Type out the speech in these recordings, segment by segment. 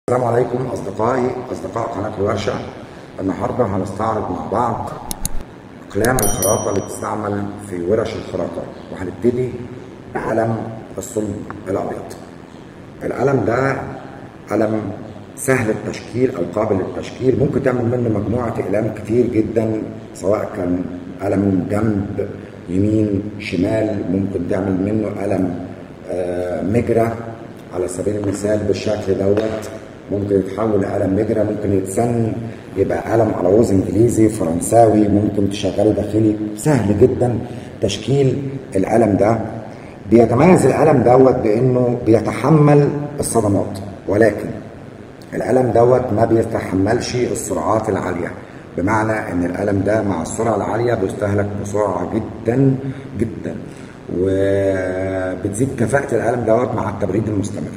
السلام عليكم أصدقائي أصدقاء قناة الورشة النهاردة هنستعرض مع بعض أقلام الخراطة اللي بتستعمل في ورش الخراطة وهنبتدي بقلم الصلب الأبيض القلم ده قلم سهل التشكيل أو قابل للتشكيل ممكن تعمل منه مجموعة أقلام كتير جدا سواء كان قلم جنب يمين شمال ممكن تعمل منه قلم آه، مجرى على سبيل المثال بالشكل دوت ممكن يتحول لقلم مجرى ممكن يتسن يبقى قلم عروض انجليزي فرنساوي ممكن تشغله داخلي سهل جدا تشكيل القلم ده بيتميز القلم دوت بانه بيتحمل الصدمات ولكن القلم دوت ما بيتحملش السرعات العاليه بمعنى ان القلم ده مع السرعه العاليه بيستهلك بسرعه جدا جدا وبتزيد كفاءه القلم دوت مع التبريد المستمر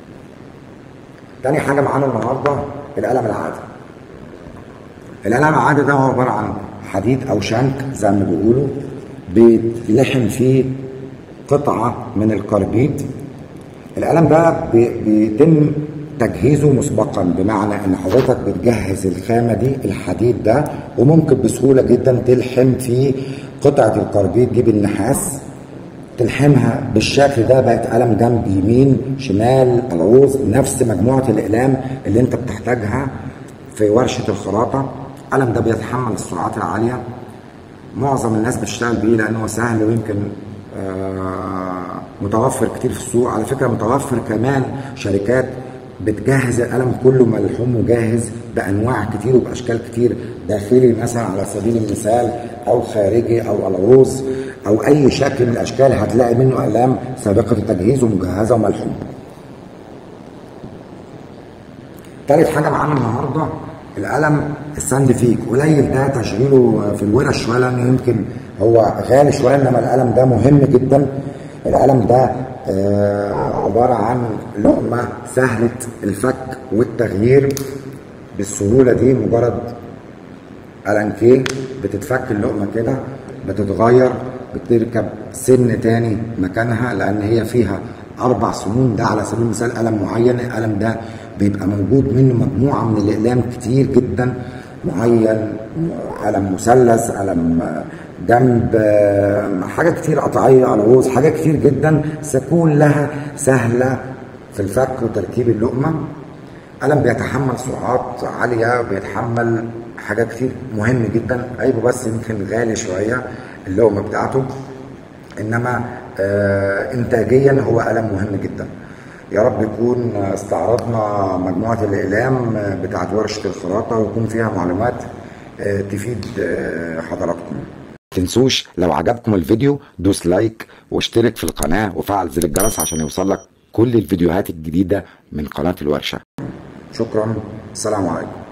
تاني حاجه معانا النهارده القلم العادي القلم العادي ده هو عباره عن حديد او شنك زي ما بيقولوا بيلحم فيه قطعه من الكربيد القلم ده بي- بيتم تجهيزه مسبقا بمعنى ان حضرتك بتجهز الخامه دي الحديد ده وممكن بسهوله جدا تلحم فيه قطعه الكربيد دي بالنحاس تلحمها بالشكل ده بقت قلم جنب يمين شمال العوز نفس مجموعه الاقلام اللي انت بتحتاجها في ورشه الخراطه القلم ده بيتحمل السرعات العاليه معظم الناس بتشتغل بيه لانه سهل ويمكن آه، متوفر كتير في السوق على فكره متوفر كمان شركات بتجهز القلم كله ملحوم وجاهز بانواع كتير وباشكال كتير داخلي مثلا على سبيل المثال او خارجي او العروض او اي شكل من الاشكال هتلاقي منه اقلام سابقه التجهيز ومجهزه وملحومه تالت حاجه معانا النهارده القلم الساند فيك قليل ده تشغيله في الورش شويه لان يمكن هو غالي شويه انما القلم ده مهم جدا القلم ده آه، عباره عن لقمه سهله الفك والتغيير بالسهوله دي مجرد الانكيه بتتفك اللقمه كده بتتغير بتركب سن تاني مكانها لان هي فيها اربع سنون ده على سبيل المثال قلم معين القلم ده بيبقى موجود منه مجموعه من الاقلام كتير جدا معين قلم مثلث قلم جنب حاجات كتير قطعيه عروض حاجات كتير جدا بس كلها سهله في الفك وتركيب اللقمه قلم بيتحمل سرعات عالية بيتحمل حاجات كتير مهم جدا عيبه بس يمكن غالي شوية اللقمة بتاعته إنما آه إنتاجيا هو قلم مهم جدا يا رب يكون استعرضنا مجموعة الأقلام بتاعت ورشة الخراطة ويكون فيها معلومات آه تفيد آه حضراتكم تنسوش لو عجبكم الفيديو دوس لايك واشترك في القناة وفعل زر الجرس عشان يوصلك كل الفيديوهات الجديدة من قناة الورشة شكرا السلام عليكم